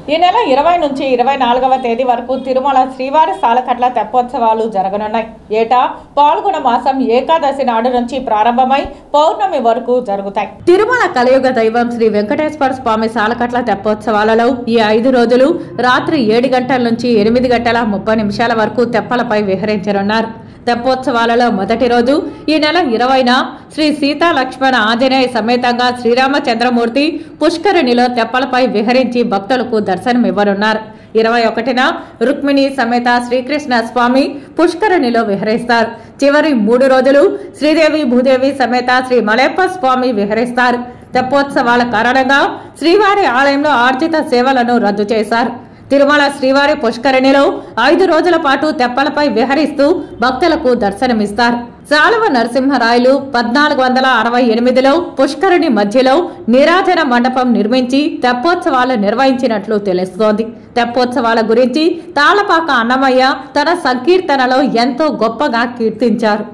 ఈ నెల ఇరవై నుంచి ఇరవై నాలుగవ తేదీ వరకు తిరుమల శ్రీవారి సాలకట్ల తెప్పోత్సవాలు జరగనున్నాయి ఏటా పాల్గొన మాసం ఏకాదశి నాడు నుంచి ప్రారంభమై పౌర్ణమి వరకు జరుగుతాయి తిరుమల కలియుగ దైవం శ్రీ వెంకటేశ్వర స్వామి సాలకట్ల తెప్పోత్సవాలలో ఈ ఐదు రోజులు రాత్రి ఏడు గంటల నుంచి ఎనిమిది గంటల ముప్పై నిమిషాల వరకు తెప్పలపై విహరించనున్నారు తెప్పోత్సవాలలో మొదటి రోజు ఈ నెల ఇరవైన శ్రీ సీతా లక్ష్మణ ఆంజనేయ సమేతంగా శ్రీరామచంద్రమూర్తి పుష్కరిణిలో తెప్పలపై విహరించి భక్తులకు దర్శనమివ్వనున్నారు ఇరవై ఒకటిన రుక్మిణి సమేత శ్రీకృష్ణ స్వామి పుష్కరిణిలో విహరిస్తారు చివరి మూడు రోజులు శ్రీదేవి భూదేవి సమేత శ్రీ మలయప్ప స్వామి విహరిస్తారు తెప్పోత్సవాల కారణంగా శ్రీవారి ఆలయంలో ఆర్జిత సేవలను రద్దు చేశారు తిరుమల శ్రీవారి పుష్కరిణిలో ఐదు రోజుల పాటు తెప్పలపై విహరిస్తూ భక్తులకు దర్శనమిస్తారు సాలువ నరసింహరాయలు పద్నాలుగు వందల అరవై ఎనిమిదిలో పుష్కరిణి మధ్యలో నిరాజన మండపం నిర్మించి తెప్పోత్సవాలు నిర్వహించినట్లు తెలుస్తోంది తెప్పోత్సవాల గురించి తాళపాక అన్నమయ్య తన సంకీర్తనలో ఎంతో గొప్పగా కీర్తించారు